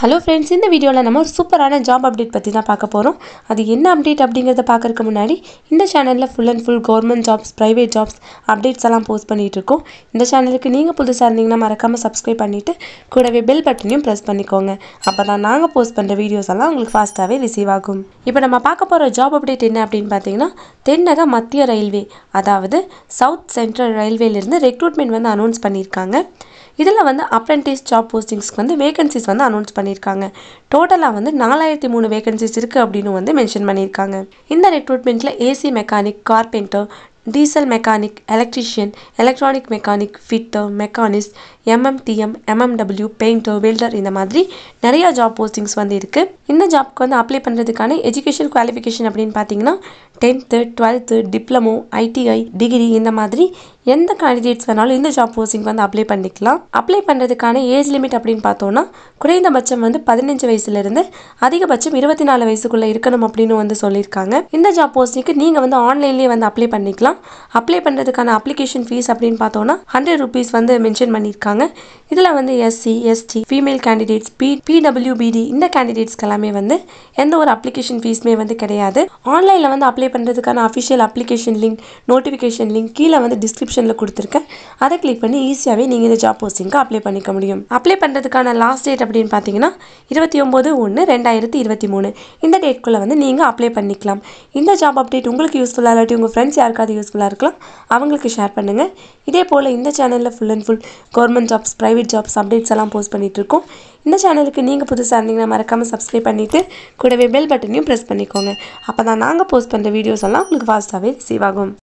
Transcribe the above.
hello friends இந்த வீடியோவில் நம்ம ஒரு சூப்பரான ஜாப் அப்டேட் பற்றி தான் பார்க்க போகிறோம் அது என்ன அப்டேட் அப்படிங்கிறத பார்க்கறதுக்கு முன்னாடி இந்த சேனலில் full and full government jobs private jobs updates எல்லாம் போஸ்ட் பண்ணிகிட்டு இருக்கோம் இந்த சேனலுக்கு நீங்கள் புதுசாக இருந்தீங்கன்னா மறக்காமல் சப்ஸ்கிரைப் பண்ணிவிட்டு கூடவே பெல் பட்டனையும் ப்ரெஸ் பண்ணிக்கோங்க அப்போ தான் நாங்கள் போஸ்ட் பண்ணுற வீடியோஸ் எல்லாம் உங்களுக்கு ஃபாஸ்ட்டாகவே ரிசீவ் ஆகும் இப்போ நம்ம பார்க்க போகிற ஜாப் அப்டேட் என்ன அப்படின்னு பார்த்தீங்கன்னா தென்னக மத்திய ரயில்வே அதாவது சவுத் சென்ட்ரல் ரயில்வேலேருந்து ரெக்ரூட்மெண்ட் வந்து அனௌன்ஸ் பண்ணியிருக்காங்க இதில் வந்து அப்ரெண்டிஸ் ஜாப் போஸ்டிங்ஸ்க்கு வந்து வேகன்சிஸ் வந்து அனௌன்ஸ் பண்ணியிருக்காங்க டோட்டலாக வந்து நாலாயிரத்தி மூணு வேகன்சிஸ் இருக்குது அப்படின்னு வந்து மென்ஷன் பண்ணியிருக்காங்க இந்த ரெக்ரூட்மெண்ட்டில் AC mechanic carpenter diesel mechanic electrician electronic mechanic fitter machinist MMTM MMW painter welder இந்த மாதிரி நிறையா ஜாப் போஸ்டிங்ஸ் வந்து இருக்குது இந்த ஜாப்க்கு வந்து அப்ளை பண்ணுறதுக்கான எஜுகேஷன் குவாலிஃபிகேஷன் அப்படின்னு பார்த்தீங்கன்னா tenth twelfth diploma ITI degree இந்த மாதிரி எந்த கேண்டிடேட்ஸ் வேணாலும் இந்த ஜாப் போஸ்டிங் வந்து அப்ளை பண்ணிக்கலாம் அப்ளை பண்ணுறதுக்கான ஏஜ் லிமிட் அப்படின்னு பார்த்தோன்னா குறைந்தபட்சம் வந்து பதினஞ்சு வயசுலேருந்து அதிகபட்சம் இருபத்தி நாலு வயசுக்குள்ளே இருக்கணும் அப்படின்னு வந்து சொல்லியிருக்காங்க இந்த ஜாப் போஸ்டிங்க்கு நீங்கள் வந்து ஆன்லைன்லேயே வந்து அப்ளை பண்ணிக்கலாம் அப்ளை பண்ணுறதுக்கான அப்ளிகேஷன் ஃபீஸ் அப்படின்னு பார்த்தோன்னா ஹண்ட்ரட் ருபீஸ் வந்து மென்ஷன் பண்ணியிருக்காங்க இதில் வந்து SC ST female candidates P PWBD இந்த கேண்டிடேட்ஸ்க்கு எல்லாமே வந்து எந்த ஒரு அப்ளிகேஷன் ஃபீஸுமே வந்து கிடையாது ஆன்லைனில் வந்து அப்ளை பண்ணுறதுக்கான official application link notification link கீழே வந்து டிஸ்கிரிப்ஷனில் கொடுத்துருக்கேன் அதை கிளிக் பண்ணி ஈஸியாகவே நீங்கள் இந்த ஜாப் போஸ்டிங்க்கு அப்ளை பண்ணிக்க முடியும் அப்ளை பண்ணுறதுக்கான லாஸ்ட் டேட் அப்படின்னு பார்த்தீங்கன்னா இருபத்தி ஒம்பது ஒன்று ரெண்டாயிரத்தி இருபத்தி மூணு இந்த டேட்குள்ளே வந்து நீங்கள் அப்ளை பண்ணிக்கலாம் இந்த ஜாப் அப்டேட் உங்களுக்கு யூஸ்ஃபுல்லாக இல்லாட்டி உங்கள் ஃப்ரெண்ட்ஸ் யாருக்காவது யூஸ்ஃபுல்லாக இருக்கலாம் அவங்களுக்கு ஷேர் பண்ணுங்கள் இதே போல் இந்த சேனலில் full and full government jobs private jobs updates எல்லாம் போஸ்ட் பண்ணிட்டு இருக்கோம் இந்த சேனலுக்கு நீங்கள் புதுசாக இருந்தீங்கன்னா மறக்காமல் சப்ஸ்கிரைப் பண்ணிவிட்டு கூடவே பெல் பட்டனையும் ப்ரெஸ் பண்ணிக்கோங்க அப்போ தான் நாங்கள் போஸ்ட் பண்ணுற வீடியோஸ் எல்லாம் உங்களுக்கு ஃபாஸ்ட்டாகவே ரிசீவ் ஆகும்